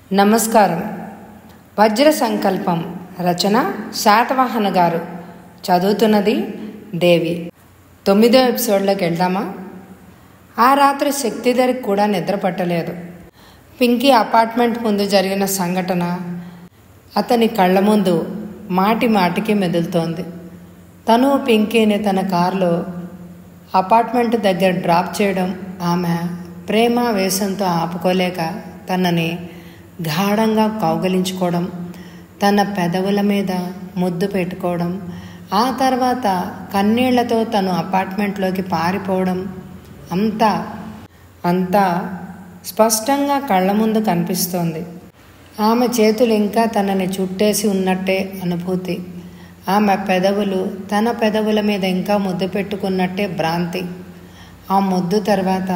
నమస్కారం వజ్ర సంకల్పం రచన శాతవాహన గారు చదువుతున్నది దేవి తొమ్మిదో ఎపిసోడ్లోకి వెళ్దామా ఆ రాత్రి శక్తిధరికి కూడా నిద్ర పట్టలేదు పింకీ అపార్ట్మెంట్ ముందు జరిగిన సంఘటన అతని కళ్ళ ముందు మాటి మాటికి మెదులుతోంది తను పింకీని తన కారులో అపార్ట్మెంట్ దగ్గర డ్రాప్ చేయడం ఆమె ప్రేమ వేషంతో ఆపుకోలేక తనని గాఢంగా కౌగలించుకోవడం తన పెదవుల మీద ముద్దు పెట్టుకోవడం ఆ తర్వాత కన్నీళ్లతో తను అపార్ట్మెంట్లోకి పారిపోవడం అంతా అంతా స్పష్టంగా కళ్ళ ముందు కనిపిస్తోంది ఆమె చేతులు ఇంకా తనని చుట్టేసి ఉన్నట్టే అనుభూతి ఆమె పెదవులు తన పెదవుల మీద ఇంకా ముద్దు పెట్టుకున్నట్టే భ్రాంతి ఆ ముద్దు తర్వాత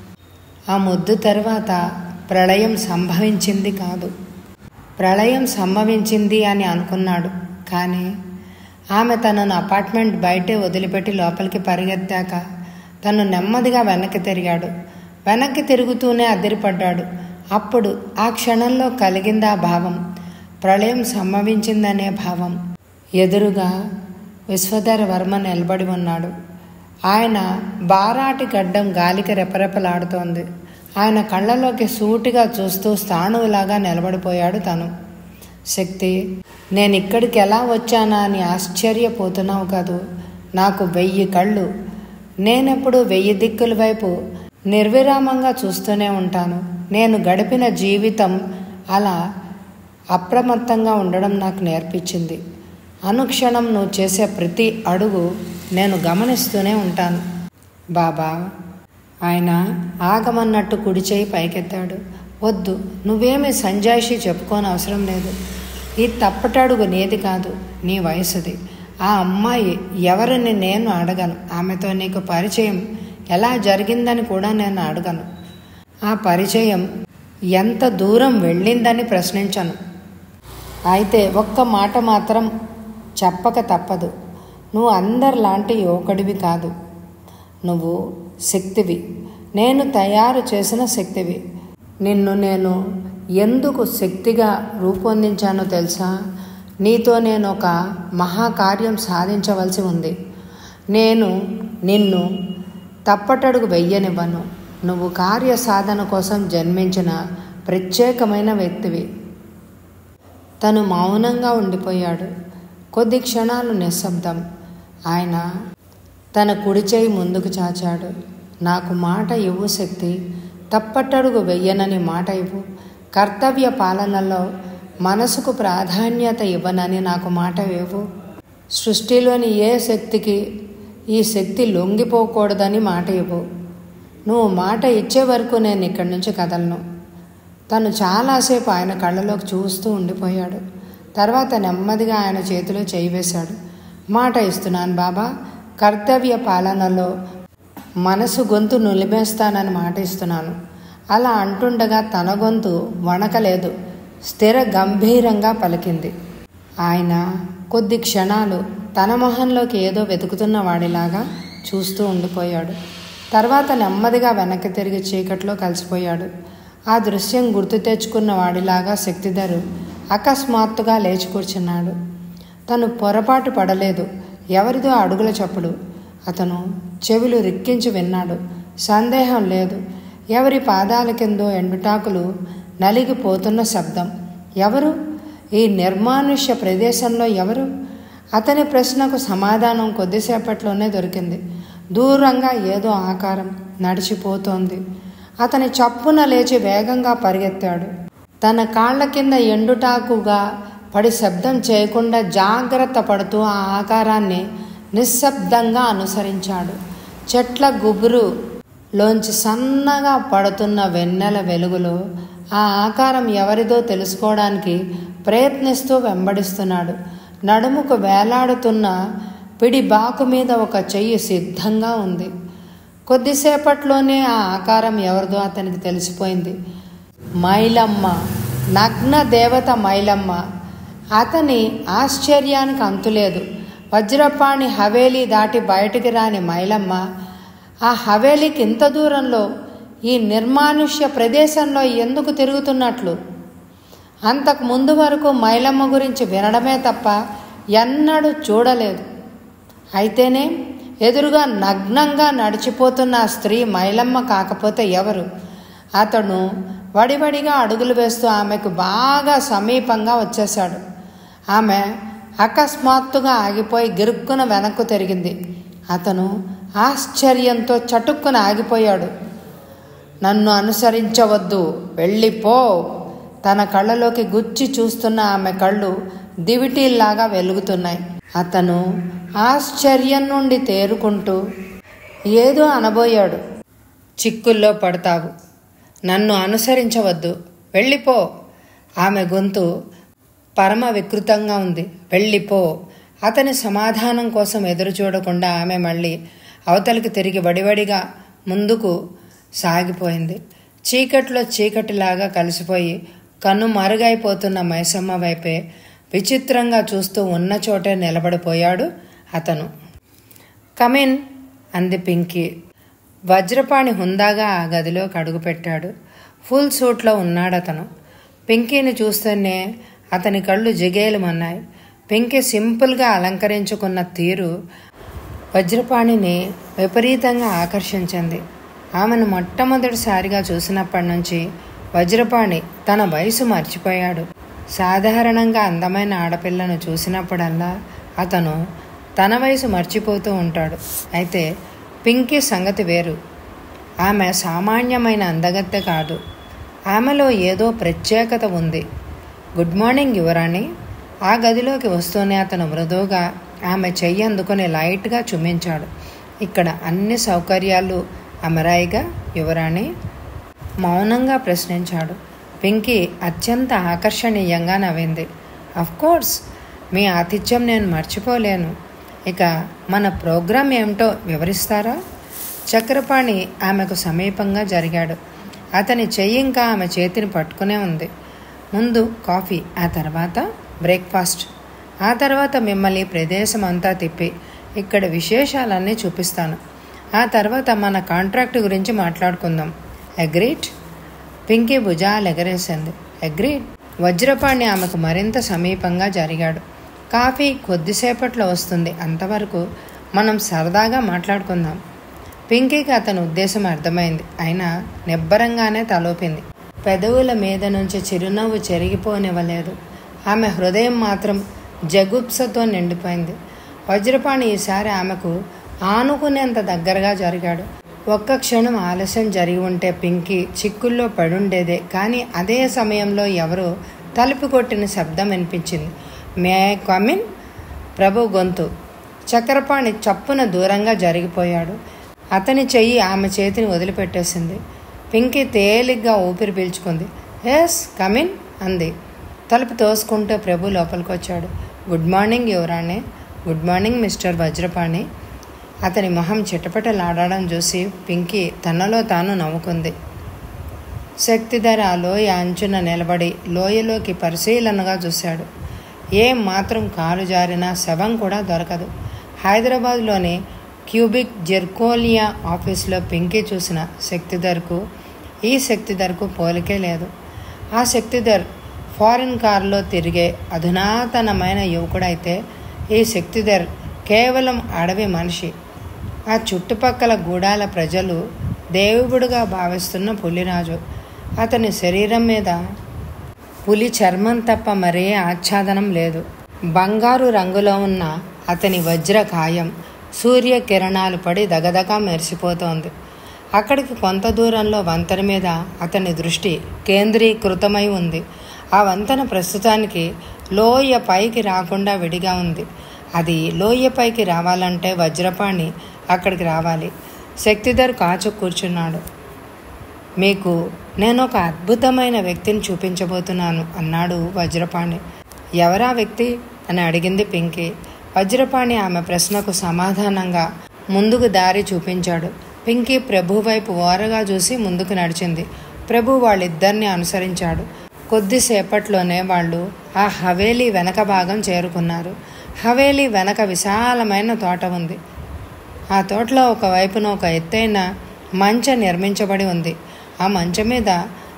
ఆ ముద్దు తర్వాత ప్రళయం సంభవించింది కాదు ప్రళయం సంభవించింది అని అనుకున్నాడు కానీ ఆమె తనను అపార్ట్మెంట్ బయటే వదిలిపెట్టి లోపలికి పరిగెత్తాక తను నెమ్మదిగా వెనక్కి తిరిగాడు వెనక్కి తిరుగుతూనే అదిరిపడ్డాడు అప్పుడు ఆ క్షణంలో కలిగింది ఆ భావం ప్రళయం సంభవించిందనే భావం ఎదురుగా విశ్వధర వర్మ నిలబడి ఉన్నాడు ఆయన బారాటి గడ్డం గాలికి రెపరెపలాడుతోంది ఆయన కళ్ళలోకి సూటిగా చూస్తూ స్థాణువులాగా నిలబడిపోయాడు తను శక్తి నేను ఇక్కడికి ఎలా వచ్చానా అని ఆశ్చర్యపోతున్నావు కాదు నాకు వెయ్యి కళ్ళు నేనెప్పుడు వెయ్యి దిక్కుల వైపు నిర్విరామంగా చూస్తూనే ఉంటాను నేను గడిపిన జీవితం అలా అప్రమత్తంగా ఉండడం నాకు నేర్పించింది అనుక్షణం నువ్వు చేసే ప్రతి అడుగు నేను గమనిస్తూనే ఉంటాను బాబా ఆయన ఆగమన్నట్టు కుడి చేయి పైకెత్తాడు వద్దు నువ్వేమీ సంజాయిషి చెప్పుకోని అవసరం లేదు ఈ తప్పటడుగు నీది కాదు నీ వయసుది ఆ అమ్మాయి ఎవరిని నేను అడగను ఆమెతో నీకు పరిచయం ఎలా జరిగిందని కూడా నేను అడగను ఆ పరిచయం ఎంత దూరం వెళ్ళిందని ప్రశ్నించను అయితే ఒక్క మాట మాత్రం చెప్పక తప్పదు నువ్వు అందరిలాంటి యువకుడివి కాదు నువ్వు శక్తివి నేను తయారు చేసిన శక్తివి నిన్ను నేను ఎందుకు శక్తిగా రూపొందించానో తెలుసా నీతో నేను ఒక మహాకార్యం సాధించవలసి ఉంది నేను నిన్ను తప్పటడుగు వెయ్యనివ్వను నువ్వు కార్య సాధన కోసం జన్మించిన ప్రత్యేకమైన వ్యక్తివి తను మౌనంగా ఉండిపోయాడు కొద్ది క్షణాలు నిశ్శబ్దం ఆయన తన కుడి చేయి ముందుకు చాచాడు నాకు మాట ఇవ్వు శక్తి తప్పట్టడుగు వెయ్యనని మాట ఇవ్వు కర్తవ్య పాలనలో మనసుకు ప్రాధాన్యత ఇవ్వనని నాకు మాట ఇవ్వు సృష్టిలోని ఏ శక్తికి ఈ శక్తి లొంగిపోకూడదని మాట ఇవ్వు నువ్వు మాట ఇచ్చే వరకు నేను ఇక్కడి నుంచి కదలను తను చాలాసేపు ఆయన కళ్ళలోకి చూస్తూ ఉండిపోయాడు తర్వాత నెమ్మదిగా ఆయన చేతిలో చేయి వేశాడు మాట ఇస్తున్నాను బాబా కర్తవ్య పాలనలో మనసు గొంతు నులిమేస్తానని మాట ఇస్తున్నాను అలా అంటుండగా తన గొంతు వణకలేదు స్థిర గంభీరంగా పలికింది ఆయన కొద్ది క్షణాలు తన మొహంలోకి ఏదో వెతుకుతున్న వాడిలాగా చూస్తూ ఉండిపోయాడు తర్వాత నెమ్మదిగా వెనక్కి తిరిగి చీకట్లో కలిసిపోయాడు ఆ దృశ్యం గుర్తు తెచ్చుకున్న వాడిలాగా శక్తిధరు అకస్మాత్తుగా లేచి కూర్చున్నాడు తను పొరపాటు పడలేదు ఎవరిదో అడుగుల చప్పుడు అతను చెవులు రిక్కించి విన్నాడు సందేహం లేదు ఎవరి పాదాల కిందో ఎండుటాకులు నలిగిపోతున్న శబ్దం ఎవరు ఈ నిర్మానుష్య ప్రదేశంలో ఎవరు అతని ప్రశ్నకు సమాధానం కొద్దిసేపట్లోనే దొరికింది దూరంగా ఏదో ఆకారం నడిచిపోతోంది అతని చప్పున లేచి వేగంగా పరిగెత్తాడు తన కాళ్ల కింద ఎండుటాకుగా పడి శబ్దం చేయకుండా జాగ్రత్త పడుతూ ఆ ఆకారాన్ని నిశ్శబ్దంగా అనుసరించాడు చెట్ల గుబురు లోంచి సన్నగా పడుతున్న వెన్నెల వెలుగులో ఆ ఆకారం ఎవరిదో తెలుసుకోవడానికి ప్రయత్నిస్తూ వెంబడిస్తున్నాడు నడుముకు వేలాడుతున్న పిడి బాకు మీద ఒక చెయ్యి సిద్ధంగా ఉంది కొద్దిసేపట్లోనే ఆ ఆకారం ఎవరిదో అతనికి తెలిసిపోయింది మైలమ్మ నగ్న దేవత మైలమ్మ అతని ఆశ్చర్యానికి అంతులేదు వజ్రపాణి హవేలీ దాటి బయటికి రాని మైలమ్మ ఆ హవేలీకి ఇంత దూరంలో ఈ నిర్మానుష్య ప్రదేశంలో ఎందుకు తిరుగుతున్నట్లు అంతకు ముందు వరకు మైలమ్మ గురించి వినడమే తప్ప ఎన్నడూ చూడలేదు అయితేనే ఎదురుగా నగ్నంగా నడిచిపోతున్న ఆ స్త్రీ మైలమ్మ కాకపోతే ఎవరు అతను వడివడిగా అడుగులు వేస్తూ ఆమెకు బాగా సమీపంగా వచ్చేశాడు ఆమె అకస్మాత్తుగా ఆగిపోయి గిరుక్కున వెనక్కు తిరిగింది అతను ఆశ్చర్యంతో చటుక్కున ఆగిపోయాడు నన్ను అనుసరించవద్దు వెళ్ళిపో తన కళ్ళలోకి గుచ్చి చూస్తున్న ఆమె కళ్ళు దివిటీల్లాగా వెలుగుతున్నాయి అతను ఆశ్చర్యం నుండి తేరుకుంటూ ఏదో అనబోయాడు చిక్కుల్లో పడతావు నన్ను అనుసరించవద్దు వెళ్ళిపో ఆమె గొంతు పరమ వికృతంగా ఉంది వెళ్ళిపో అతని సమాధానం కోసం ఎదురు చూడకుండా ఆమె మళ్ళీ అవతలికి తిరిగి వడివడిగా ముందుకు సాగిపోయింది చీకట్లో చీకటిలాగా కలిసిపోయి కన్ను మరుగైపోతున్న మైసమ్మ వైపే విచిత్రంగా చూస్తూ ఉన్న చోటే నిలబడిపోయాడు అతను కమిన్ అంది పింకీ వజ్రపాణి హుందాగా ఆ గదిలోకి అడుగుపెట్టాడు ఫుల్ సూట్లో ఉన్నాడతను పింకీని చూస్తేనే అతని కళ్ళు జిగేలుమన్నాయి పింకీ సింపుల్గా అలంకరించుకున్న తీరు వజ్రపాణిని విపరీతంగా ఆకర్షించింది ఆమెను మొట్టమొదటిసారిగా చూసినప్పటి నుంచి వజ్రపాణి తన వయసు మర్చిపోయాడు సాధారణంగా అందమైన ఆడపిల్లను చూసినప్పుడల్లా అతను తన వయసు మర్చిపోతూ ఉంటాడు అయితే పింకీ సంగతి వేరు ఆమె సామాన్యమైన అందగత్తె కాదు ఆమెలో ఏదో ప్రత్యేకత ఉంది గుడ్ మార్నింగ్ యువరాణి ఆ గదిలోకి వస్తూనే అతను మృదువుగా ఆమె చెయ్యి అందుకొని లైట్గా చుమ్మించాడు ఇక్కడ అన్ని సౌకర్యాలు అమరాయిగా యువరాణి మౌనంగా ప్రశ్నించాడు పింకీ అత్యంత ఆకర్షణీయంగా నవ్వింది కోర్స్ మీ ఆతిథ్యం నేను మర్చిపోలేను ఇక మన ప్రోగ్రాం ఏమిటో వివరిస్తారా చక్రపాణి ఆమెకు సమీపంగా జరిగాడు అతని చెయ్యి ఇంకా ఆమె చేతిని పట్టుకునే ఉంది ముందు కాఫీ ఆ తర్వాత బ్రేక్ఫాస్ట్ ఆ తర్వాత మిమ్మల్ని ప్రదేశం అంతా తిప్పి ఇక్కడ విశేషాలన్నీ చూపిస్తాను ఆ తర్వాత మన కాంట్రాక్ట్ గురించి మాట్లాడుకుందాం అగ్రీడ్ పింకీ భుజాలు ఎగరేసింది అగ్రీడ్ వజ్రపాణి ఆమెకు మరింత సమీపంగా జరిగాడు కాఫీ కొద్దిసేపట్లో వస్తుంది అంతవరకు మనం సరదాగా మాట్లాడుకుందాం పింకీకి అతని ఉద్దేశం అర్థమైంది అయినా నిబ్బరంగానే తలోపింది పెదవుల మీద నుంచి చిరునవ్వు చెరిగిపోనివ్వలేదు ఆమె హృదయం మాత్రం జగుప్సతో నిండిపోయింది వజ్రపాణి ఈసారి ఆమెకు ఆనుకునేంత దగ్గరగా జరిగాడు ఒక్క క్షణం ఆలస్యం జరిగి ఉంటే పింకీ చిక్కుల్లో పడుండేదే కానీ అదే సమయంలో ఎవరో తలుపు కొట్టిన శబ్దం వినిపించింది మే కమిన్ ప్రభు గొంతు చక్రపాణి చప్పున దూరంగా జరిగిపోయాడు అతని చెయ్యి ఆమె చేతిని వదిలిపెట్టేసింది పింకీ తేలిగ్గా ఊపిరి పీల్చుకుంది ఎస్ కమిన్ అంది తలుపు తోసుకుంటూ ప్రభు లోపలికి వచ్చాడు గుడ్ మార్నింగ్ యువరాణి గుడ్ మార్నింగ్ మిస్టర్ వజ్రపాణి అతని మొహం చిటపటలాడడం చూసి పింకీ తనలో తాను నవ్వుకుంది శక్తిధర ఆ లోయ అంచున నిలబడి లోయలోకి పరిశీలనగా చూశాడు ఏం మాత్రం కాలు జారినా శవం కూడా దొరకదు హైదరాబాద్లోని క్యూబిక్ జెర్కోలియా ఆఫీస్లో పింకీ చూసిన శక్తిధర్కు ఈ శక్తిధర్కు పోలికే లేదు ఆ శక్తిధర్ ఫారిన్ కారులో తిరిగే అధునాతనమైన యువకుడైతే ఈ శక్తిధర్ కేవలం అడవి మనిషి ఆ చుట్టుపక్కల గూడాల ప్రజలు దేవుడుగా భావిస్తున్న పులిరాజు అతని శరీరం మీద పులి చర్మం తప్ప మరే ఆచ్ఛాదనం లేదు బంగారు రంగులో ఉన్న అతని వజ్ర కాయం సూర్యకిరణాలు పడి దగదగా మెరిసిపోతోంది అక్కడికి కొంత దూరంలో వంతెన మీద అతని దృష్టి కేంద్రీకృతమై ఉంది ఆ వంతెన ప్రస్తుతానికి లోయ పైకి రాకుండా విడిగా ఉంది అది లోయ పైకి రావాలంటే వజ్రపాణి అక్కడికి రావాలి శక్తిధర్ కాచు కూర్చున్నాడు మీకు నేను ఒక అద్భుతమైన వ్యక్తిని చూపించబోతున్నాను అన్నాడు వజ్రపాణి ఎవరా వ్యక్తి అని అడిగింది పింకీ వజ్రపాణి ఆమె ప్రశ్నకు సమాధానంగా ముందుకు దారి చూపించాడు పింకీ ప్రభు వైపు ఓరగా చూసి ముందుకు నడిచింది ప్రభు వాళ్ళిద్దరిని అనుసరించాడు కొద్దిసేపట్లోనే వాళ్ళు ఆ హవేలీ వెనక భాగం చేరుకున్నారు హవేలీ వెనక విశాలమైన తోట ఉంది ఆ తోటలో ఒకవైపున ఒక ఎత్తైన మంచ నిర్మించబడి ఉంది ఆ మంచం మీద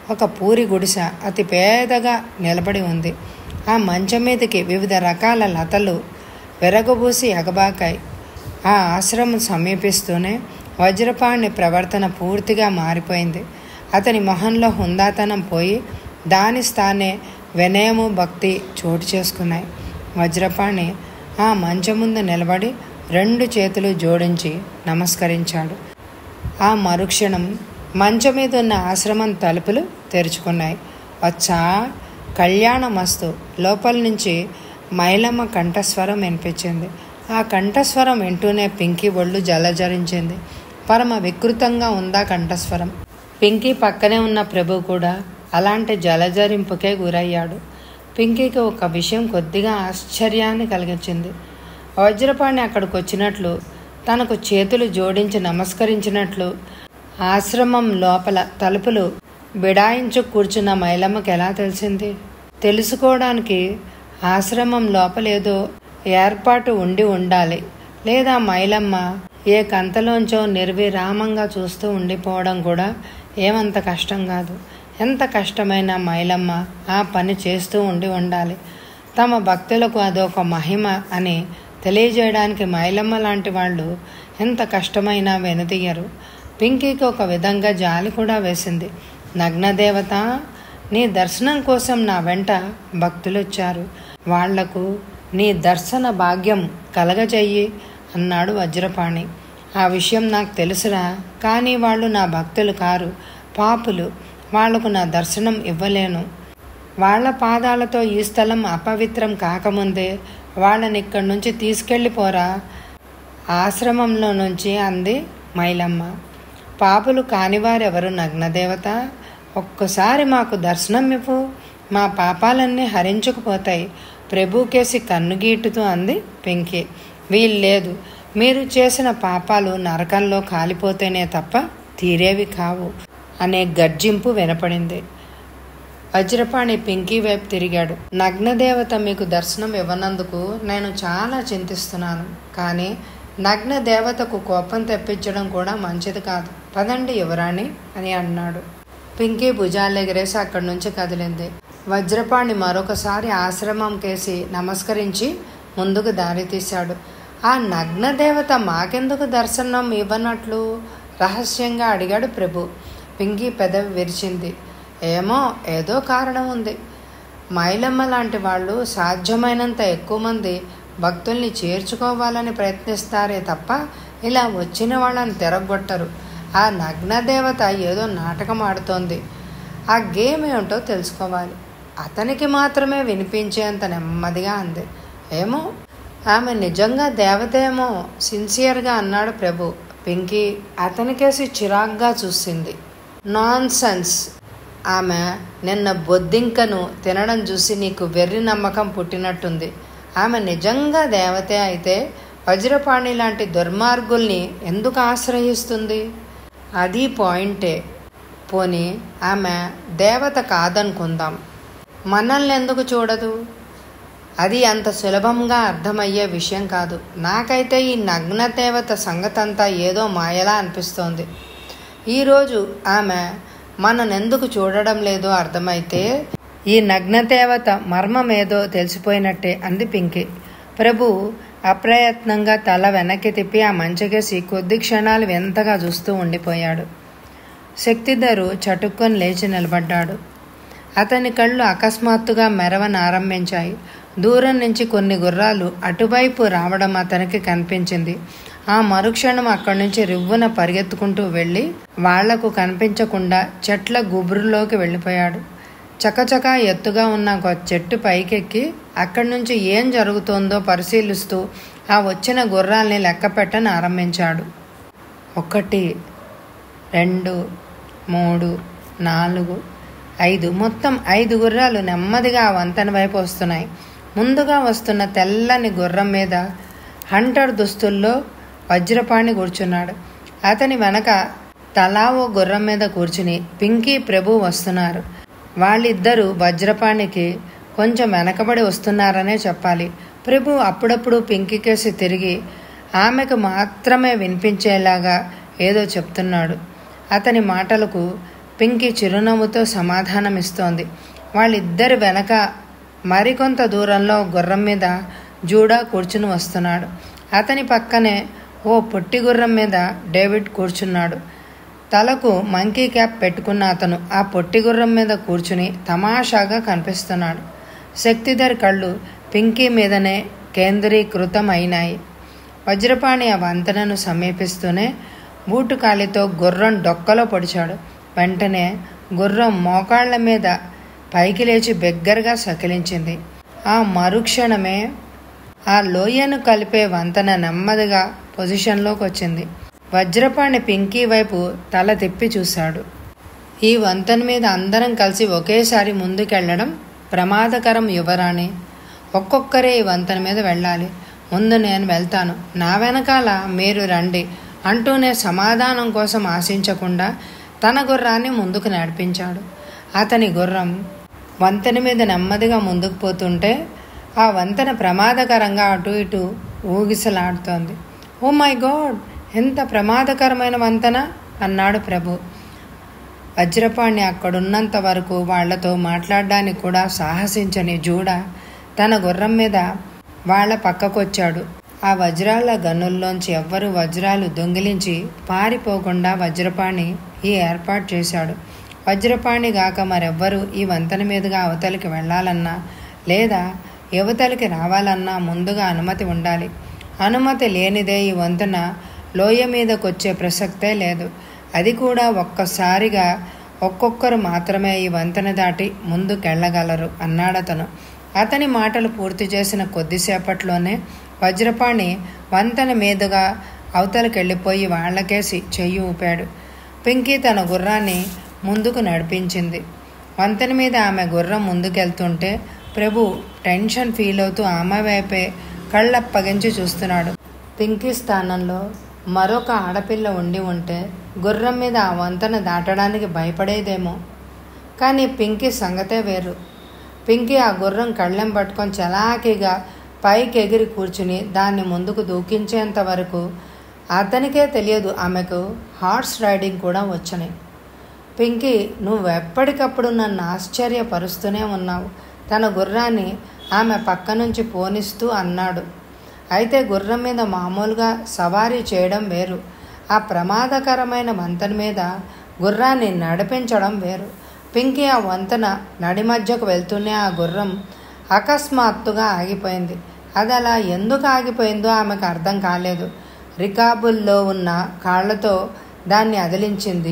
ఒక పూరి గుడిసె అతి పేదగా నిలబడి ఉంది ఆ మంచం మీదకి వివిధ రకాల లతలు వెరగబూసి ఎగబాకాయి ఆ ఆశ్రమం సమీపిస్తూనే వజ్రపాణి ప్రవర్తన పూర్తిగా మారిపోయింది అతని మొహంలో హుందాతనం పోయి దాని స్థానే వినయము భక్తి చోటు చేసుకున్నాయి వజ్రపాణి ఆ మంచం ముందు నిలబడి రెండు చేతులు జోడించి నమస్కరించాడు ఆ మరుక్షణం మంచం మీద ఉన్న ఆశ్రమం తలుపులు తెరుచుకున్నాయి వచ్చా కళ్యాణమస్తు లోపల నుంచి మైలమ్మ కంఠస్వరం వినిపించింది ఆ కంఠస్వరం వింటూనే పింకీ ఒళ్ళు జలజరించింది పరమ వికృతంగా ఉందా కంఠస్వరం పింకీ పక్కనే ఉన్న ప్రభు కూడా అలాంటి జలజరింపుకే గురయ్యాడు పింకీకి ఒక విషయం కొద్దిగా ఆశ్చర్యాన్ని కలిగించింది వజ్రపాణి అక్కడికి వచ్చినట్లు తనకు చేతులు జోడించి నమస్కరించినట్లు ఆశ్రమం లోపల తలుపులు బిడాయించు కూర్చున్న మైలమ్మకి ఎలా తెలిసింది తెలుసుకోవడానికి ఆశ్రమం లోపలేదో ఏర్పాటు ఉండి ఉండాలి లేదా మైలమ్మ ఏ కంతలోంచో నిర్విరామంగా చూస్తూ ఉండిపోవడం కూడా ఏమంత కష్టం కాదు ఎంత కష్టమైన మైలమ్మ ఆ పని చేస్తూ ఉండి ఉండాలి తమ భక్తులకు అదొక మహిమ అని తెలియజేయడానికి మైలమ్మ లాంటి వాళ్ళు ఎంత కష్టమైనా వెనుదీయరు పింకీకి ఒక విధంగా జాలి కూడా వేసింది నగ్నదేవత నీ దర్శనం కోసం నా వెంట భక్తులు వచ్చారు వాళ్లకు నీ దర్శన భాగ్యం కలగజెయ్యి అన్నాడు వజ్రపాణి ఆ విషయం నాకు తెలుసురా కానీ వాళ్ళు నా భక్తులు కారు పాపులు వాళ్లకు నా దర్శనం ఇవ్వలేను వాళ్ళ పాదాలతో ఈ స్థలం అపవిత్రం కాకముందే వాళ్ళని ఇక్కడి నుంచి తీసుకెళ్ళిపోరా ఆశ్రమంలో నుంచి అంది మైలమ్మ పాపులు కానివారెవరు నగ్నదేవత ఒక్కసారి మాకు దర్శనం ఇవ్వు మా పాపాలన్నీ హరించుకుపోతాయి ప్రభుకేసి కన్నుగీటుతూ అంది పెంకి వీల్లేదు మీరు చేసిన పాపాలు నరకంలో కాలిపోతేనే తప్ప తీరేవి కావు అనే గర్జింపు వినపడింది వజ్రపాణి పింకీ వైపు తిరిగాడు నగ్నదేవత మీకు దర్శనం ఇవ్వనందుకు నేను చాలా చింతిస్తున్నాను కానీ నగ్న దేవతకు కోపం తెప్పించడం కూడా మంచిది కాదు పదండి యువరాణి అని అన్నాడు పింకీ భుజాలు ఎగిరేసి అక్కడి నుంచి కదిలింది వజ్రపాణి మరొకసారి ఆశ్రమం కేసి నమస్కరించి ముందుకు దారి తీశాడు ఆ నగ్న దేవత మాకెందుకు దర్శనం ఇవ్వనట్లు రహస్యంగా అడిగాడు ప్రభు పింకీ పెదవి విరిచింది ఏమో ఏదో కారణం ఉంది మైలమ్మ లాంటి వాళ్ళు సాధ్యమైనంత ఎక్కువ మంది భక్తుల్ని చేర్చుకోవాలని ప్రయత్నిస్తారే తప్ప ఇలా వచ్చిన వాళ్ళని తిరగొట్టరు ఆ నగ్నదేవత ఏదో నాటకం ఆడుతోంది ఆ గేమ్ ఏమిటో తెలుసుకోవాలి అతనికి మాత్రమే వినిపించేంత నెమ్మదిగా అంది ఏమో ఆమె నిజంగా దేవతేమో సిన్సియర్గా అన్నాడు ప్రభు పింకీ అతనికేసి చిరాగ్గా చూసింది నాన్ సెన్స్ ఆమె నిన్న బొద్దింకను తినడం చూసి నీకు వెర్రి నమ్మకం పుట్టినట్టుంది ఆమె నిజంగా దేవతే అయితే వజ్రపాణి లాంటి దుర్మార్గుల్ని ఎందుకు ఆశ్రయిస్తుంది అది పాయింటే పోనీ ఆమె దేవత కాదనుకుందాం మనల్ని ఎందుకు చూడదు అది అంత సులభంగా అర్థమయ్యే విషయం కాదు నాకైతే ఈ నగ్న దేవత సంగతంతా ఏదో మాయలా అనిపిస్తోంది ఈరోజు ఆమె మననెందుకు చూడడం లేదో అర్థమైతే ఈ నగ్నదేవత మర్మమేదో తెలిసిపోయినట్టే అంది పింకి ప్రభు అప్రయత్నంగా తల వెనక్కి తిప్పి ఆ మంచకేసి కొద్ది క్షణాలు వింతగా చూస్తూ ఉండిపోయాడు శక్తిధరు చటుక్కొని లేచి నిలబడ్డాడు అతని కళ్ళు అకస్మాత్తుగా మెరవనారంభించాయి దూరం నుంచి కొన్ని గుర్రాలు అటువైపు రావడం అతనికి కనిపించింది ఆ మరుక్షణం అక్కడి నుంచి రివ్వున పరిగెత్తుకుంటూ వెళ్ళి వాళ్లకు కనిపించకుండా చెట్ల గుబురులోకి వెళ్ళిపోయాడు చకచకా ఎత్తుగా ఉన్న ఒక చెట్టు పైకెక్కి అక్కడి నుంచి ఏం జరుగుతోందో పరిశీలిస్తూ ఆ వచ్చిన గుర్రాల్ని లెక్క పెట్టని ఆరంభించాడు ఒకటి రెండు మూడు నాలుగు ఐదు మొత్తం ఐదు గుర్రాలు నెమ్మదిగా ఆ వంతెన వైపు వస్తున్నాయి ముందుగా వస్తున్న తెల్లని గుర్రం మీద హంటర్ దుస్తుల్లో వజ్రపాణి కూర్చున్నాడు అతని వెనక తలా ఓ గుర్రం మీద కూర్చుని పింకీ ప్రభు వస్తున్నారు వాళ్ళిద్దరూ వజ్రపాణికి కొంచెం వెనకబడి వస్తున్నారనే చెప్పాలి ప్రభు అప్పుడప్పుడు పింకీ కేసి తిరిగి ఆమెకు మాత్రమే వినిపించేలాగా ఏదో చెప్తున్నాడు అతని మాటలకు పింకీ చిరునవ్వుతో సమాధానమిస్తోంది వాళ్ళిద్దరి వెనక మరికొంత దూరంలో గుర్రం మీద జూడా కూర్చుని వస్తున్నాడు అతని పక్కనే ఓ పొట్టి గుర్రం మీద డేవిడ్ కూర్చున్నాడు తలకు మంకీ క్యాప్ పెట్టుకున్న అతను ఆ పొట్టి గుర్రం మీద కూర్చుని తమాషాగా కనిపిస్తున్నాడు శక్తిధర్ కళ్ళు పింకీ మీదనే కేంద్రీకృతం అయినాయి వజ్రపాణి ఆ వంతెనను సమీపిస్తూనే బూటు కాలితో గుర్రం డొక్కలో పొడిచాడు వెంటనే గుర్రం మోకాళ్ల మీద పైకి లేచి బెగ్గరగా సకిలించింది ఆ మరుక్షణమే ఆ లోయను కలిపే వంతెన నెమ్మదిగా పొజిషన్లోకి వచ్చింది వజ్రపాణి పింకీ వైపు తల తిప్పి చూశాడు ఈ వంతెన మీద అందరం కలిసి ఒకేసారి ముందుకెళ్ళడం ప్రమాదకరం యువరాణి ఒక్కొక్కరే ఈ వంతెన మీద వెళ్ళాలి ముందు నేను వెళ్తాను నా వెనకాల మీరు రండి అంటూనే సమాధానం కోసం ఆశించకుండా తన గుర్రాన్ని ముందుకు నడిపించాడు అతని గుర్రం వంతెన మీద నెమ్మదిగా ముందుకు పోతుంటే ఆ వంతెన ప్రమాదకరంగా అటు ఇటు ఊగిసలాడుతోంది ఓ మై గాడ్ ఎంత ప్రమాదకరమైన వంతెన అన్నాడు ప్రభు వజ్రపాణి అక్కడున్నంత వరకు వాళ్లతో మాట్లాడడానికి కూడా సాహసించని జూడ తన గుర్రం మీద వాళ్ల పక్కకొచ్చాడు ఆ వజ్రాల గనుల్లోంచి ఎవ్వరూ వజ్రాలు దొంగిలించి పారిపోకుండా వజ్రపాణి ఈ ఏర్పాటు చేశాడు వజ్రపాణి గాక మరెవ్వరూ ఈ వంతెన మీదుగా అవతలికి వెళ్ళాలన్నా లేదా యువతలికి రావాలన్నా ముందుగా అనుమతి ఉండాలి అనుమతి లేనిదే ఈ వంతెన లోయ మీదకొచ్చే ప్రసక్తే లేదు అది కూడా ఒక్కసారిగా ఒక్కొక్కరు మాత్రమే ఈ వంతెన దాటి ముందుకెళ్ళగలరు అన్నాడతను అతని మాటలు పూర్తి చేసిన కొద్దిసేపట్లోనే వజ్రపాణి వంతెన మీదుగా అవతలకి వెళ్ళిపోయి వాళ్లకేసి చెయ్యి ఊపాడు పింకీ తన గుర్రాన్ని ముందుకు నడిపించింది వంతెన మీద ఆమె గుర్రం ముందుకెళ్తుంటే ప్రభు టెన్షన్ ఫీల్ అవుతూ ఆమె వైపే కళ్ళప్పగించి చూస్తున్నాడు పింకీ స్థానంలో మరొక ఆడపిల్ల ఉండి ఉంటే గుర్రం మీద ఆ వంతెన దాటడానికి భయపడేదేమో కానీ పింకీ సంగతే వేరు పింకీ ఆ గుర్రం కళ్ళెం పట్టుకొని చలాకీగా పైకి ఎగిరి కూర్చుని దాన్ని ముందుకు దూకించేంత వరకు అతనికే తెలియదు ఆమెకు హార్స్ రైడింగ్ కూడా వచ్చని పింకీ నువ్వెప్పటికప్పుడు నన్ను ఆశ్చర్యపరుస్తూనే ఉన్నావు తన గుర్రాన్ని ఆమె పక్క నుంచి పోనిస్తూ అన్నాడు అయితే గుర్రం మీద మామూలుగా సవారీ చేయడం వేరు ఆ ప్రమాదకరమైన వంతెన మీద గుర్రాన్ని నడిపించడం వేరు పింకీ ఆ వంతెన నడి మధ్యకు వెళ్తూనే ఆ గుర్రం అకస్మాత్తుగా ఆగిపోయింది అది అలా ఎందుకు ఆగిపోయిందో ఆమెకు అర్థం కాలేదు రికాబుల్లో ఉన్న కాళ్లతో దాన్ని అదిలించింది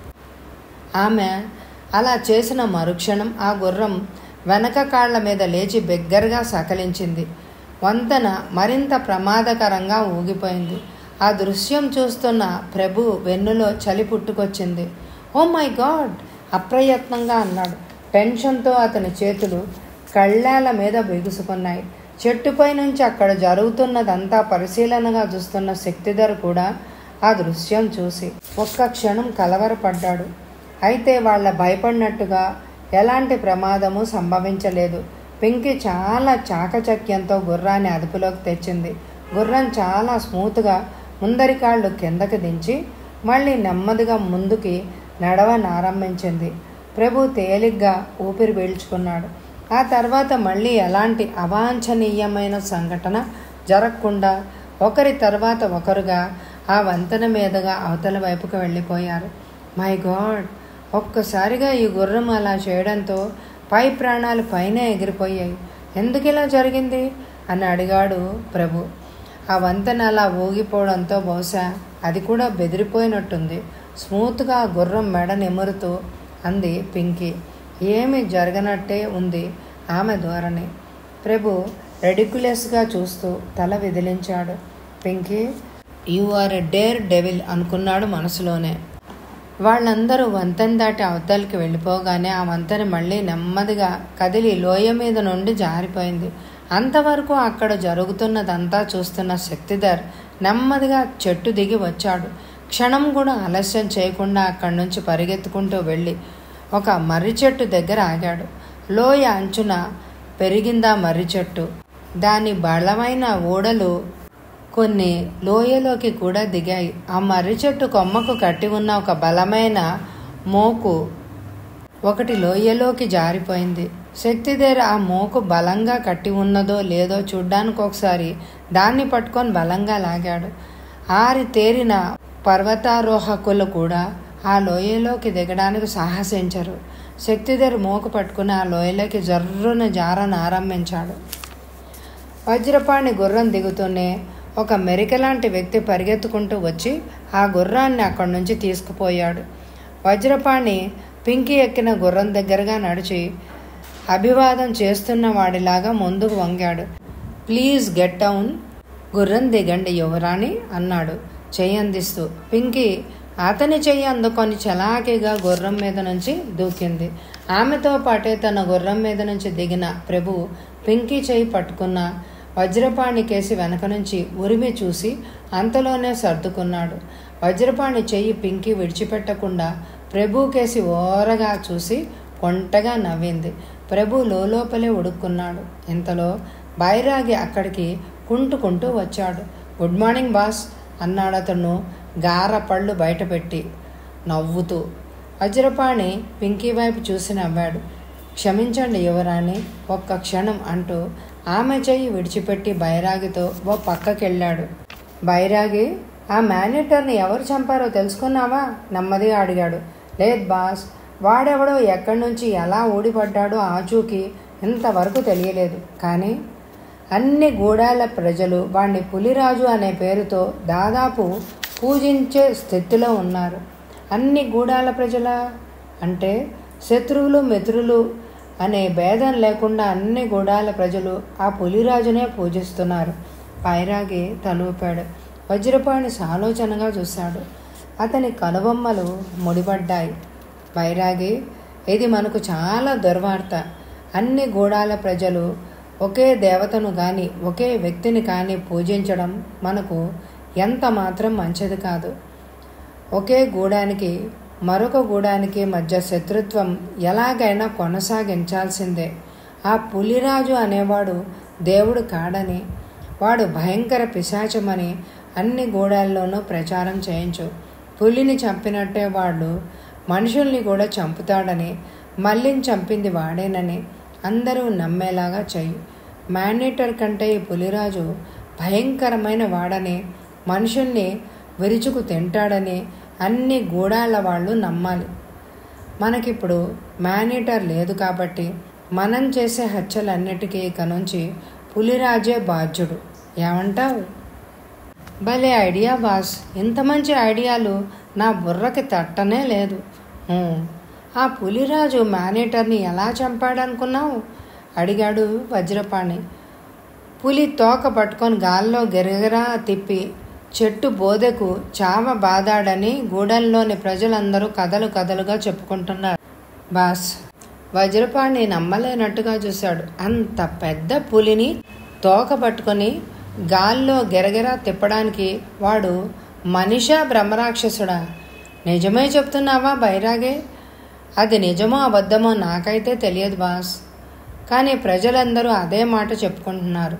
ఆమె అలా చేసిన మరుక్షణం ఆ గుర్రం వెనక కాళ్ల మీద లేచి బిగ్గరగా సకలించింది వంతెన మరింత ప్రమాదకరంగా ఊగిపోయింది ఆ దృశ్యం చూస్తున్న ప్రభు వెన్నులో చలి పుట్టుకొచ్చింది ఓ మై గాడ్ అప్రయత్నంగా అన్నాడు టెన్షన్తో అతని చేతులు కళ్ళాల మీద బిగుసుకున్నాయి చెట్టుపై నుంచి అక్కడ జరుగుతున్నదంతా పరిశీలనగా చూస్తున్న శక్తిధర్ కూడా ఆ దృశ్యం చూసి ఒక్క క్షణం కలవరపడ్డాడు అయితే వాళ్ళ భయపడినట్టుగా ఎలాంటి ప్రమాదము సంభవించలేదు పింకి చాలా చాకచక్యంతో గుర్రాన్ని అదుపులోకి తెచ్చింది గుర్రం చాలా స్మూత్గా ముందరి కాళ్ళు కిందకి దించి మళ్ళీ నెమ్మదిగా ముందుకి నడవనారంభించింది ప్రభు తేలిగ్గా ఊపిరి పీల్చుకున్నాడు ఆ తర్వాత మళ్ళీ ఎలాంటి అవాంఛనీయమైన సంఘటన జరగకుండా ఒకరి తర్వాత ఒకరుగా ఆ వంతెన మీదుగా అవతల వైపుకు వెళ్ళిపోయారు మై గాడ్ ఒక్కసారిగా ఈ గుర్రం అలా చేయడంతో పై ప్రాణాలు పైన ఎగిరిపోయాయి ఎందుకు ఇలా జరిగింది అని అడిగాడు ప్రభు ఆ వంతెన అలా ఊగిపోవడంతో బహుశా అది కూడా బెదిరిపోయినట్టుంది స్మూత్గా ఆ గుర్రం మెడ నిమురుతూ అంది పింకీ ఏమీ జరగనట్టే ఉంది ఆమె ధోరణి ప్రభు రెడిక్యులస్గా చూస్తూ తల విదిలించాడు Pinky you are a daredevil అనుకున్నాడు మనసులోనే వాళ్ళందరూ వంతెన దాటి అవతలకి వెళ్ళిపోగానే ఆ వంతెన మళ్ళీ నెమ్మదిగా కదిలి లోయ మీద నుండి జారిపోయింది అంతవరకు అక్కడ జరుగుతున్నదంతా చూస్తున్న శక్తిధర్ నెమ్మదిగా చెట్టు దిగి వచ్చాడు క్షణం కూడా ఆలస్యం చేయకుండా అక్కడి నుంచి పరిగెత్తుకుంటూ వెళ్ళి ఒక మర్రి చెట్టు దగ్గర ఆగాడు లోయ అంచున పెరిగిందా మర్రి చెట్టు దాని బలమైన ఓడలు కొన్ని లోయలోకి కూడా దిగాయి ఆ మర్రి చెట్టు కొమ్మకు కట్టి ఉన్న ఒక బలమైన మోకు ఒకటి లోయలోకి జారిపోయింది శక్తిధర్ ఆ మోకు బలంగా కట్టి ఉన్నదో లేదో చూడ్డానికి ఒకసారి దాన్ని పట్టుకొని బలంగా లాగాడు ఆరి తేరిన పర్వతారోహకులు కూడా ఆ లోయలోకి దిగడానికి సాహసించరు శక్తిధర్ మోకు పట్టుకుని ఆ లోయలోకి జర్రున జారను ఆరంభించాడు వజ్రపాణి గుర్రం దిగుతూనే ఒక మెరిక లాంటి వ్యక్తి పరిగెత్తుకుంటూ వచ్చి ఆ గుర్రాన్ని అక్కడి నుంచి తీసుకుపోయాడు వజ్రపాణి పింకి ఎక్కిన గుర్రం దగ్గరగా నడిచి అభివాదం చేస్తున్న వాడిలాగా ముందుకు వంగాడు ప్లీజ్ గెట్ డౌన్ గుర్రం దిగండి యువరాణి అన్నాడు చెయ్యి అందిస్తూ పింకీ అతని చెయ్యి అందుకొని చలాకీగా గుర్రం మీద నుంచి దూకింది ఆమెతో పాటే తన గుర్రం మీద నుంచి దిగిన ప్రభు పింకీ చెయ్యి పట్టుకున్న వజ్రపాణి కేసి వెనక నుంచి ఉరిమి చూసి అంతలోనే సర్దుకున్నాడు వజ్రపాణి చెయ్యి పింకీ విడిచిపెట్టకుండా ప్రభు కేసి ఓరగా చూసి కొంటగా నవ్వింది ప్రభు లోపలే ఉడుక్కున్నాడు ఇంతలో బైరాగి అక్కడికి కుంటుకుంటూ వచ్చాడు గుడ్ మార్నింగ్ బాస్ అన్నాడు అతను గార పళ్ళు బయటపెట్టి నవ్వుతూ వజ్రపాణి పింకీ వైపు చూసి నవ్వాడు క్షమించండి యువరాణి ఒక్క క్షణం అంటూ ఆమె చెయ్యి విడిచిపెట్టి బైరాగితో ఓ పక్కకెళ్ళాడు బైరాగి ఆ మేనేటర్ని ఎవరు చంపారో తెలుసుకున్నావా నెమ్మదిగా అడిగాడు లేదు బాస్ వాడెవడో ఎక్కడి నుంచి ఎలా ఊడిపడ్డాడో ఆచూకి ఇంతవరకు తెలియలేదు కానీ అన్ని గూడాల ప్రజలు వాణ్ణి పులిరాజు అనే పేరుతో దాదాపు పూజించే స్థితిలో ఉన్నారు అన్ని గూడాల ప్రజల అంటే శత్రువులు మిత్రులు అనే భేదం లేకుండా అన్ని గూడాల ప్రజలు ఆ పులిరాజునే పూజిస్తున్నారు పైరాగి తలూపాడు వజ్రపాణి సాలోచనగా చూశాడు అతని కనుబొమ్మలు ముడిపడ్డాయి బైరాగి ఇది మనకు చాలా దుర్వార్త అన్ని గూడాల ప్రజలు ఒకే దేవతను కానీ ఒకే వ్యక్తిని కానీ పూజించడం మనకు ఎంత మాత్రం మంచిది కాదు ఒకే గూడానికి మరొక గూడానికి మధ్య శత్రుత్వం ఎలాగైనా కొనసాగించాల్సిందే ఆ పులిరాజు అనేవాడు దేవుడు కాడని వాడు భయంకర పిశాచమని అన్ని గూడాల్లోనూ ప్రచారం చేయించు పులిని చంపినట్టే వాడు మనుషుల్ని కూడా చంపుతాడని మళ్ళీని చంపింది వాడేనని అందరూ నమ్మేలాగా చెయ్యి మేనేటర్ కంటే ఈ పులిరాజు భయంకరమైన వాడని మనుషుల్ని విరుచుకు తింటాడని అన్ని గూడాల వాళ్ళు నమ్మాలి మనకిప్పుడు మేనేటర్ లేదు కాబట్టి మనం చేసే హత్యలన్నిటికీ ఇక నుంచి పులిరాజే బాధ్యుడు ఏమంటావు భలే ఐడియా బాస్ ఇంత మంచి ఐడియాలు నా బుర్రకి తట్టనే లేదు "ఊ, ఆ పులిరాజు మేనేటర్ని ఎలా చంపాడనుకున్నావు అడిగాడు వజ్రపాణి పులి తోక పట్టుకొని గాల్లో గిరగిరా తిప్పి చెట్టు బోదెకు చావ బాదాడని గూడెంలోని ప్రజలందరూ కథలు కథలుగా చెప్పుకుంటున్నారు బాస్ వజ్రపాణి నమ్మలేనట్టుగా చూశాడు అంత పెద్ద పులిని తోక పట్టుకొని గాల్లో గిరగిరా తిప్పడానికి వాడు మనిషా బ్రహ్మరాక్షసుడా నిజమే చెప్తున్నావా బైరాగే అది నిజమో అబద్ధమో నాకైతే తెలియదు బాస్ కానీ ప్రజలందరూ అదే మాట చెప్పుకుంటున్నారు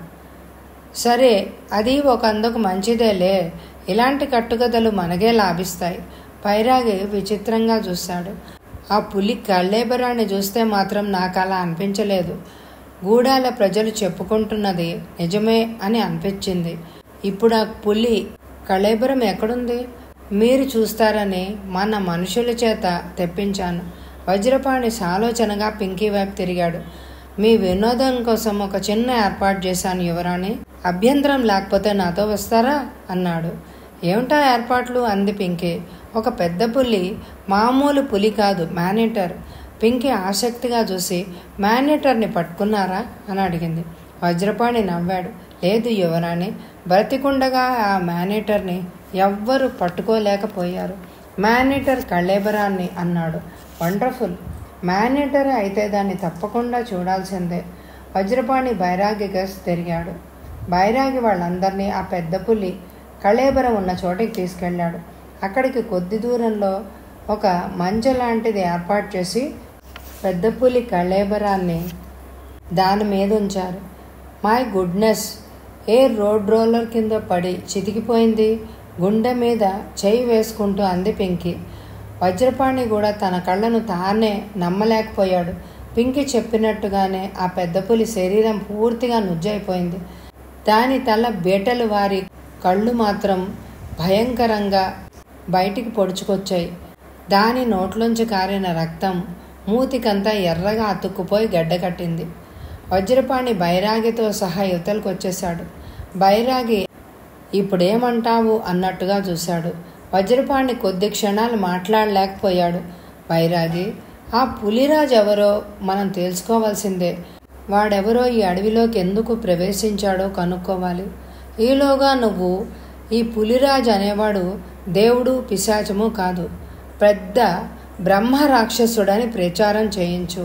సరే అది ఒక అందుకు మంచిదేలే ఇలాంటి కట్టుకథలు మనగే లాభిస్తాయి పైరాగి విచిత్రంగా చూశాడు ఆ పులి కళ్ళేబరాన్ని చూస్తే మాత్రం నాకు అలా అనిపించలేదు గూడాల ప్రజలు చెప్పుకుంటున్నది నిజమే అని అనిపించింది ఇప్పుడు ఆ పులి కళేబరం ఎక్కడుంది మీరు చూస్తారని మన మనుషుల చేత తెప్పించాను వజ్రపాణి సాలోచనగా పింకీ వైపు తిరిగాడు మీ వినోదం కోసం ఒక చిన్న ఏర్పాటు చేశాను యువరాణి అభ్యంతరం లేకపోతే నాతో వస్తారా అన్నాడు ఏమిటా ఏర్పాట్లు అంది పింకీ ఒక పెద్ద పులి మామూలు పులి కాదు మేనేటర్ పింకీ ఆసక్తిగా చూసి మేనేటర్ని పట్టుకున్నారా అని అడిగింది వజ్రపాణి నవ్వాడు లేదు యువరాణి బ్రతికుండగా ఆ మేనేటర్ని ఎవ్వరూ పట్టుకోలేకపోయారు మేనేటర్ కళ్ళేబరాన్ని అన్నాడు వండర్ఫుల్ మేనేటర్ అయితే దాన్ని తప్పకుండా చూడాల్సిందే వజ్రపాణి బైరాగి గస్ తిరిగాడు బైరాగి వాళ్ళందరినీ ఆ పెద్ద పులి కళేబరం ఉన్న చోటికి తీసుకెళ్ళాడు అక్కడికి కొద్ది దూరంలో ఒక మంచ లాంటిది ఏర్పాటు చేసి పెద్ద పులి కళేబరాన్ని దాని మీద ఉంచారు my goodness a road roller కింద పడి చితికిపోయింది గుండె మీద చేయి వేసుకుంటూ అంది పింకి వజ్రపాణి కూడా తన కళ్ళను తానే నమ్మలేకపోయాడు పింకి చెప్పినట్టుగానే ఆ పెద్ద పులి శరీరం పూర్తిగా నుజ్జైపోయింది దాని తల బీటలు వారి కళ్ళు మాత్రం భయంకరంగా బయటికి పొడుచుకొచ్చాయి దాని నోట్లోంచి కారిన రక్తం మూతికంతా ఎర్రగా అతుక్కుపోయి గడ్డకట్టింది వజ్రపాణి బైరాగితో సహా యువతలకు వచ్చేశాడు బైరాగి ఇప్పుడేమంటావు అన్నట్టుగా చూశాడు వజ్రపాణి కొద్ది క్షణాలు మాట్లాడలేకపోయాడు బైరాగి ఆ పులిరాజు ఎవరో మనం తెలుసుకోవాల్సిందే వాడెవరో ఈ అడవిలోకి ఎందుకు ప్రవేశించాడో కనుక్కోవాలి ఈలోగా నువ్వు ఈ పులిరాజు అనేవాడు దేవుడు పిశాచము కాదు పెద్ద బ్రహ్మ రాక్షసుడని ప్రచారం చేయించు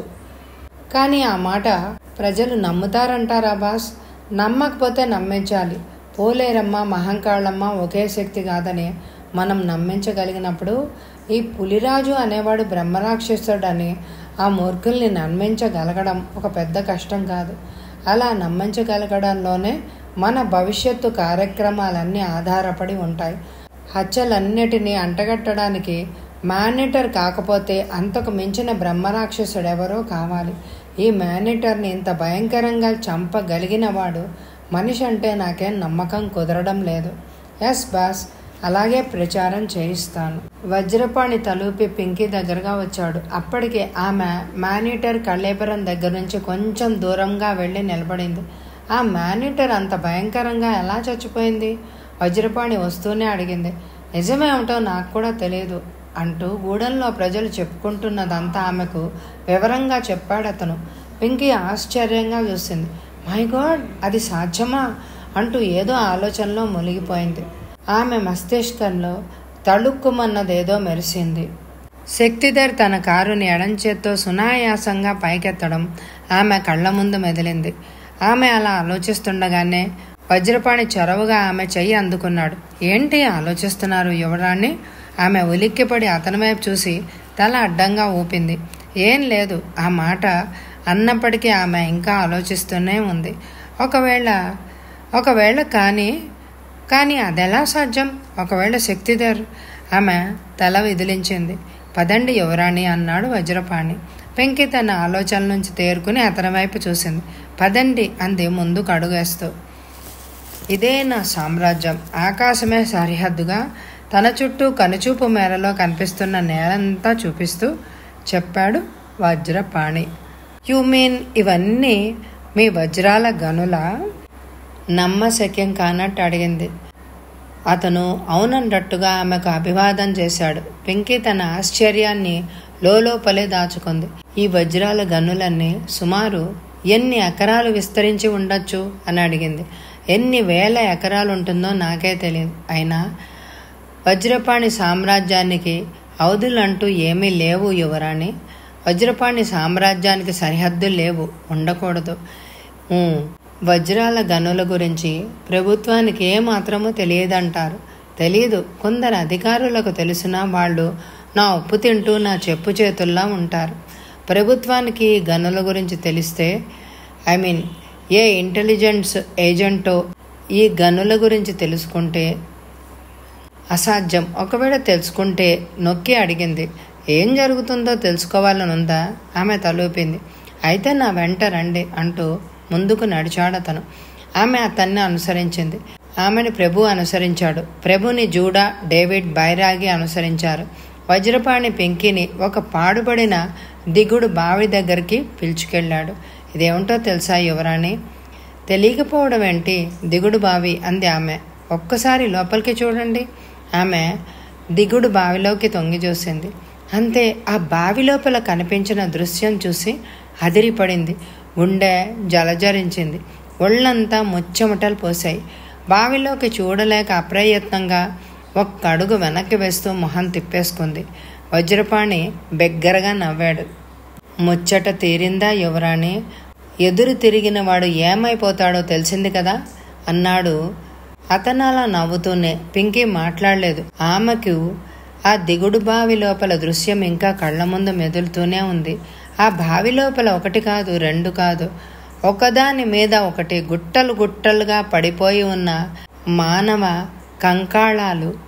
కానీ ఆ మాట ప్రజలు నమ్ముతారంటారా బాస్ నమ్మకపోతే నమ్మించాలి పోలేరమ్మ మహంకాళమ్మ ఒకే శక్తి కాదని మనం నమ్మించగలిగినప్పుడు ఈ పులిరాజు అనేవాడు బ్రహ్మరాక్షసుడని ఆ మూర్ఖుల్ని నమ్మించగలగడం ఒక పెద్ద కష్టం కాదు అలా నమ్మించగలగడంలోనే మన భవిష్యత్తు కార్యక్రమాలన్నీ ఆధారపడి ఉంటాయి హత్యలన్నిటినీ అంటగట్టడానికి మానిటర్ కాకపోతే అంతకు మించిన బ్రహ్మరాక్షసుడెవరో కావాలి ఈ మానిటర్ని ఇంత భయంకరంగా చంపగలిగినవాడు మనిషి అంటే నాకేం నమ్మకం కుదరడం లేదు ఎస్ బాస్ అలాగే ప్రచారం చేయిస్తాను వజ్రపాణి తలూపి పింకీ దగ్గరగా వచ్చాడు అప్పటికే ఆమె మానిటర్ కళ్ళేపురం దగ్గర నుంచి కొంచెం దూరంగా వెళ్ళి నిలబడింది ఆ మానిటర్ అంత భయంకరంగా ఎలా చచ్చిపోయింది వజ్రపాణి వస్తూనే అడిగింది నిజమేమిటో నాకు కూడా తెలియదు అంటూ గూడెంలో ప్రజలు చెప్పుకుంటున్నదంతా ఆమెకు వివరంగా చెప్పాడు అతను పింకీ ఆశ్చర్యంగా చూసింది మై గాడ్ అది సాధ్యమా అంటూ ఏదో ఆలోచనలో మునిగిపోయింది ఆమె మస్తిష్కంలో తళుక్కుమన్నదేదో మెరిసింది శక్తిధర్ తన కారుని ఎడంచేత్తో సునాయాసంగా పైకెత్తడం ఆమె కళ్ళ ముందు మెదిలింది ఆమె అలా ఆలోచిస్తుండగానే వజ్రపాణి చొరవగా ఆమె చెయ్యి అందుకున్నాడు ఏంటి ఆలోచిస్తున్నారు యువరాణ్ణి ఆమె ఉలిక్కిపడి అతని వైపు చూసి తల అడ్డంగా ఊపింది ఏం లేదు ఆ మాట అన్నప్పటికీ ఆమె ఇంకా ఆలోచిస్తూనే ఉంది ఒకవేళ ఒకవేళ కానీ కానీ అదెలా సాధ్యం ఒకవేళ శక్తిధర్ ఆమె తల విదిలించింది పదండి యువరాణి అన్నాడు వజ్రపాణి పెంకి తన ఆలోచనల నుంచి తేరుకుని అతని వైపు చూసింది పదండి అంది ముందుకు అడుగేస్తూ ఇదే నా సామ్రాజ్యం ఆకాశమే సరిహద్దుగా తన చుట్టూ కనుచూపు మేరలో కనిపిస్తున్న నేలంతా చూపిస్తూ చెప్పాడు వజ్రపాణి యు మీన్ ఇవన్నీ మీ వజ్రాల గనుల నమ్మశక్యం కానట్టు అడిగింది అతను అవునన్నట్టుగా ఆమెకు అభివాదం చేశాడు పింకీ తన ఆశ్చర్యాన్ని లోపలే దాచుకుంది ఈ వజ్రాల గనులన్నీ సుమారు ఎన్ని ఎకరాలు విస్తరించి ఉండొచ్చు అని అడిగింది ఎన్ని వేల ఎకరాలు ఉంటుందో నాకే తెలియదు అయినా వజ్రపాణి సామ్రాజ్యానికి అవధులంటూ ఏమీ లేవు యువరాణి వజ్రపాణి సామ్రాజ్యానికి సరిహద్దులు లేవు ఉండకూడదు ఊ, వజ్రాల గనుల గురించి ప్రభుత్వానికి ఏమాత్రమూ తెలియదంటారు తెలియదు కొందరు అధికారులకు తెలిసినా వాళ్ళు నా ఉప్పు తింటూ నా చెప్పు చేతుల్లా ఉంటారు ప్రభుత్వానికి ఈ గనుల గురించి తెలిస్తే ఐ మీన్ ఏ ఇంటెలిజెన్స్ ఏజెంటో ఈ గనుల గురించి తెలుసుకుంటే అసాధ్యం ఒకవేళ తెలుసుకుంటే నొక్కి అడిగింది ఏం జరుగుతుందో తెలుసుకోవాలనుందా ఆమె తలూపింది అయితే నా వెంట రండి అంటూ ముందుకు నడిచాడతను ఆమె అతన్ని అనుసరించింది ఆమెను ప్రభు అనుసరించాడు ప్రభుని జూడా డేవిడ్ బైరాగి అనుసరించారు వజ్రపాణి పెంకిని ఒక పాడుపడిన దిగుడు బావి దగ్గరికి పిలుచుకెళ్ళాడు ఇదేమిటో తెలుసా యువరాణి తెలియకపోవడం ఏంటి దిగుడు బావి అంది ఆమె ఒక్కసారి లోపలికి చూడండి ఆమె దిగుడు బావిలోకి తొంగి చూసింది అంతే ఆ బావి లోపల కనిపించిన దృశ్యం చూసి అదిరిపడింది గుండె జలజరించింది ఒళ్ళంతా ముచ్చమటలు పోసాయి బావిలోకి చూడలేక అప్రయత్నంగా ఒక్క అడుగు వెనక్కి వేస్తూ మొహం తిప్పేసుకుంది వజ్రపాణి బెగ్గరగా నవ్వాడు ముచ్చట తీరిందా యువరాణి ఎదురు తిరిగిన వాడు ఏమైపోతాడో తెలిసింది కదా అన్నాడు అతను అలా నవ్వుతూనే పింకీ మాట్లాడలేదు ఆమెకు ఆ దిగుడు బావి లోపల దృశ్యం ఇంకా కళ్ళ ముందు మెదులుతూనే ఉంది ఆ బావి లోపల ఒకటి కాదు రెండు కాదు ఒకదాని మీద ఒకటి గుట్టలు గుట్టలుగా పడిపోయి ఉన్న మానవ కంకాళాలు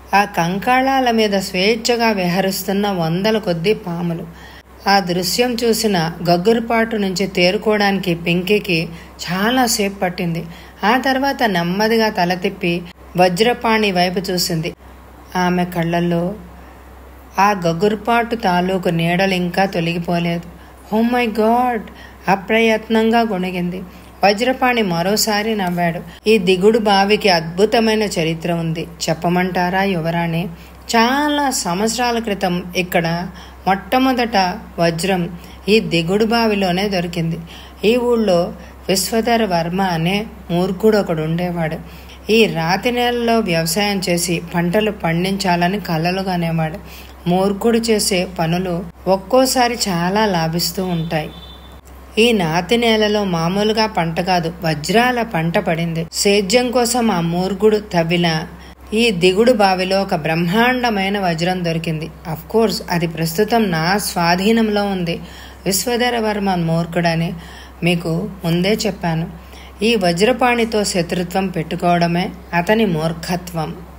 ఆ కంకాళాల మీద స్వేచ్ఛగా విహరిస్తున్న వందల కొద్దీ పాములు ఆ దృశ్యం చూసిన గగ్గురుపాటు నుంచి తేరుకోవడానికి పింకీకి చాలాసేపు పట్టింది ఆ తర్వాత నెమ్మదిగా తల తిప్పి వజ్రపాణి వైపు చూసింది ఆమె కళ్ళల్లో ఆ గగురుపాటు తాలూకు నీడలు ఇంకా తొలగిపోలేదు ఓ మై గాడ్ అప్రయత్నంగా గొణిగింది వజ్రపాణి మరోసారి నవ్వాడు ఈ దిగుడు బావికి అద్భుతమైన చరిత్ర ఉంది చెప్పమంటారా యువరాణి చాలా సంవత్సరాల క్రితం ఇక్కడ మొట్టమొదట వజ్రం ఈ దిగుడు బావిలోనే దొరికింది ఈ ఊళ్ళో విశ్వధర వర్మ అనే మూర్ఖుడు ఒకడు ఉండేవాడు ఈ రాతి నేలలో వ్యవసాయం చేసి పంటలు పండించాలని కలలు కనేవాడు మూర్ఖుడు చేసే పనులు ఒక్కోసారి చాలా లాభిస్తూ ఉంటాయి ఈ నాతి నేలలో మామూలుగా పంట కాదు వజ్రాల పంట పడింది సేద్యం కోసం ఆ మూర్ఖుడు తవ్విన ఈ దిగుడు బావిలో ఒక బ్రహ్మాండమైన వజ్రం దొరికింది అఫ్ కోర్స్ అది ప్రస్తుతం నా స్వాధీనంలో ఉంది విశ్వధర వర్మ మూర్ఖుడని మీకు ముందే చెప్పాను ఈ వజ్రపాణితో శత్రుత్వం పెట్టుకోవడమే అతని మూర్ఖత్వం